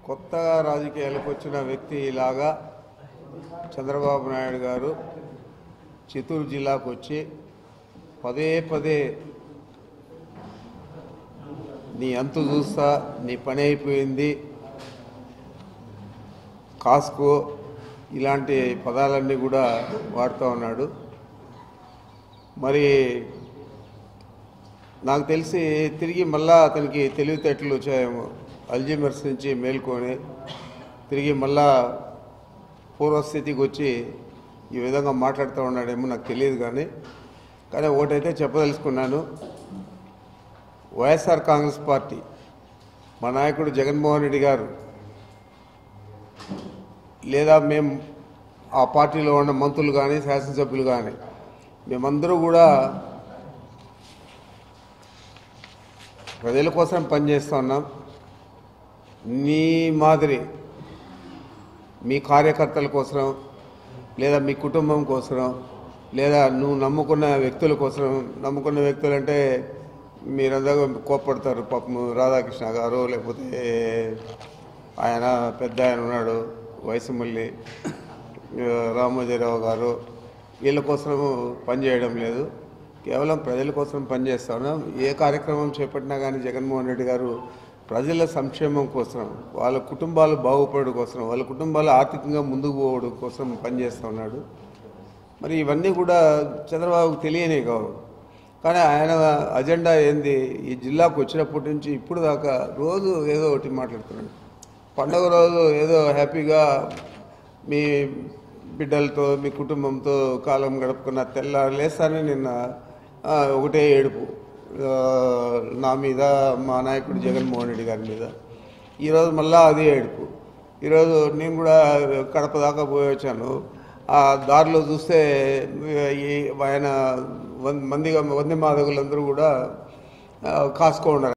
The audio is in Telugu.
కొత్తగా రాజకీయాలకు వచ్చిన వ్యక్తి లాగా చంద్రబాబు నాయుడు గారు చిత్తూరు జిల్లాకు వచ్చి పదే పదే నీ అంతు చూస్తా నీ పని అయిపోయింది కాస్కో ఇలాంటి పదాలన్నీ కూడా వాడుతూ ఉన్నాడు మరి నాకు తెలిసి తిరిగి మళ్ళా అతనికి తెలివితేటలు వచ్చాయేమో అల్జీమర్స్ నుంచి మేల్కొని తిరిగి మళ్ళా పూర్వస్థితికి వచ్చి ఈ విధంగా మాట్లాడుతూ ఉన్నాడేమో నాకు తెలియదు కానీ కానీ ఒకటైతే చెప్పదలుచుకున్నాను వైఎస్ఆర్ కాంగ్రెస్ పార్టీ మా నాయకుడు జగన్మోహన్ రెడ్డి గారు లేదా మేము ఆ పార్టీలో ఉన్న మంత్రులు కానీ శాసనసభ్యులు కానీ మేమందరూ కూడా ప్రజల కోసం పనిచేస్తూ ఉన్నాం నీ మాదిరి మీ కార్యకర్తల కోసం లేదా మీ కుటుంబం కోసం లేదా నువ్వు నమ్ముకున్న వ్యక్తుల కోసం నమ్ముకున్న వ్యక్తులు అంటే మీరందరూ కోప్పడతారు పాపం రాధాకృష్ణ గారు లేకపోతే ఆయన పెద్ద ఆయన ఉన్నాడు వయసు మళ్ళీ రామోజీరావు గారు వీళ్ళ కోసం పనిచేయడం లేదు కేవలం ప్రజల కోసం పనిచేస్తా ఉన్నాం ఏ కార్యక్రమం చేపట్టినా కానీ జగన్మోహన్ రెడ్డి గారు ప్రజల సంక్షేమం కోసం వాళ్ళ కుటుంబాలు బాగుపడడం కోసం వాళ్ళ కుటుంబాలు ఆర్థికంగా ముందుకు పోవడం కోసం పనిచేస్తూ ఉన్నాడు మరి ఇవన్నీ కూడా చంద్రబాబుకు తెలియనే కావు కానీ ఆయన అజెండా ఏంది ఈ జిల్లాకు వచ్చినప్పటి నుంచి ఇప్పుడు దాకా రోజు ఏదో ఒకటి మాట్లాడుతున్నాడు పండగ రోజు ఏదో హ్యాపీగా మీ బిడ్డలతో మీ కుటుంబంతో కాలం గడుపుకున్న తెల్ల లేస్తానే నిన్న ఆ, ఒకటే ఏడుపు ఆ, నా మీద మా నాయకుడు జగన్మోహన్ రెడ్డి గారి మీద ఈరోజు మళ్ళా అదే ఏడుపు ఈరోజు నేను కూడా కడప దాకా పోయి వచ్చాను ఆ దారిలో చూస్తే ఈ ఆయన వంద మందిగా వంద మాదకులందరూ కూడా ఆ, కాసుకో ఉన్నారు